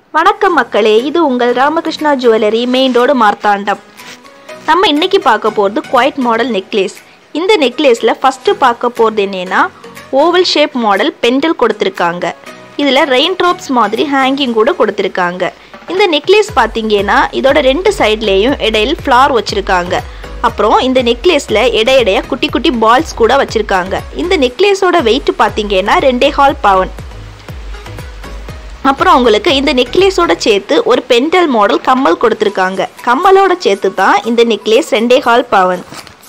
வணக்கம் மக்களே இது உங்கள் Ramakrishna jewellery main road Marthandam நம்ம இன்னைக்கு பார்க்க போகிறது குவைட் மாடல் நெக்லேஸ் இந்த நெக்லேஸில் ஃபஸ்ட்டு பார்க்க போகிறது என்னன்னா ஓவல் ஷேப் மாடல் பெண்டல் கொடுத்துருக்காங்க இதில் ரெயின் ட்ராப்ஸ் மாதிரி ஹேங்கிங் கூட கொடுத்துருக்காங்க இந்த நெக்லேஸ் பார்த்தீங்கன்னா இதோட ரெண்டு சைட்லேயும் இடையில் ஃப்ளார் வச்சுருக்காங்க அப்புறம் இந்த நெக்லேஸில் இடையிடைய குட்டி குட்டி பால்ஸ் கூட வச்சுருக்காங்க இந்த நெக்லேஸோட வெயிட் பார்த்தீங்கன்னா ரெண்டே ஹால் பவுன் அப்புறம் உங்களுக்கு இந்த நெக்லேஸோட சேர்த்து ஒரு பெண்டல் மாடல் கம்மல் கொடுத்துருக்காங்க கம்மலோட சேர்த்து தான் இந்த நெக்லேஸ் ரெண்டே ஹால் பவன்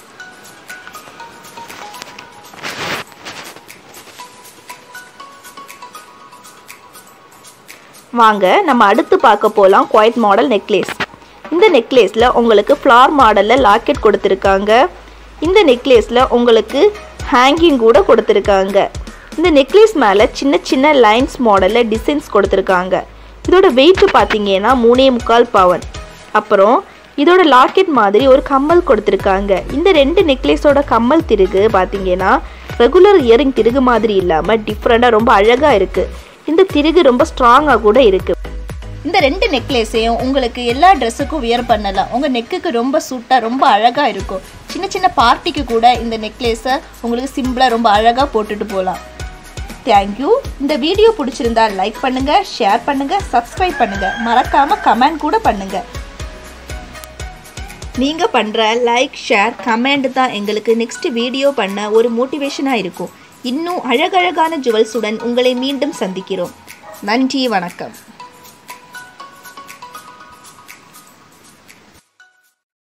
வாங்க நம்ம அடுத்து பார்க்க போகலாம் குவைட் மாடல் நெக்லேஸ் இந்த நெக்லேஸில் உங்களுக்கு ஃப்ளார் மாடலில் லாக்கெட் கொடுத்துருக்காங்க இந்த நெக்லேஸில் உங்களுக்கு ஹேங்கிங் கூட கொடுத்துருக்காங்க இந்த நெக்லேஸ் மேலே சின்ன சின்ன லைன்ஸ் மாடலில் டிசைன்ஸ் கொடுத்துருக்காங்க இதோட வெயிட் பார்த்தீங்கன்னா மூணே முக்கால் பவன் அப்புறம் இதோட லாக்கெட் மாதிரி ஒரு கம்மல் கொடுத்துருக்காங்க இந்த ரெண்டு நெக்லேஸோட கம்மல் திருகு பார்த்தீங்கன்னா ரெகுலர் இயரிங் திருகு மாதிரி இல்லாமல் டிஃப்ரெண்ட்டாக ரொம்ப அழகாக இருக்குது இந்த திருகு ரொம்ப ஸ்ட்ராங்காக கூட இருக்குது இந்த ரெண்டு நெக்லேஸையும் உங்களுக்கு எல்லா ட்ரெஸ்ஸுக்கும் வியர் பண்ணலாம் உங்கள் நெக்குக்கு ரொம்ப சூட்டாக ரொம்ப அழகாக இருக்கும் சின்ன சின்ன பார்ட்டிக்கு கூட இந்த நெக்லேஸை உங்களுக்கு சிம்பிளாக ரொம்ப அழகாக போட்டுட்டு போகலாம் தேங்க்யூ இந்த வீடியோ பிடிச்சிருந்தா லைக் பண்ணுங்கள் ஷேர் பண்ணுங்கள் சப்ஸ்கிரைப் பண்ணுங்கள் மறக்காமல் கமெண்ட் கூட பண்ணுங்கள் நீங்கள் பண்ணுற லைக் ஷேர் கமெண்ட் தான் எங்களுக்கு நெக்ஸ்ட் வீடியோ பண்ண ஒரு மோட்டிவேஷனாக இருக்கும் இன்னும் அழகழகான ஜுவல்ஸுடன் உங்களை மீண்டும் சந்திக்கிறோம் நன்றி வணக்கம்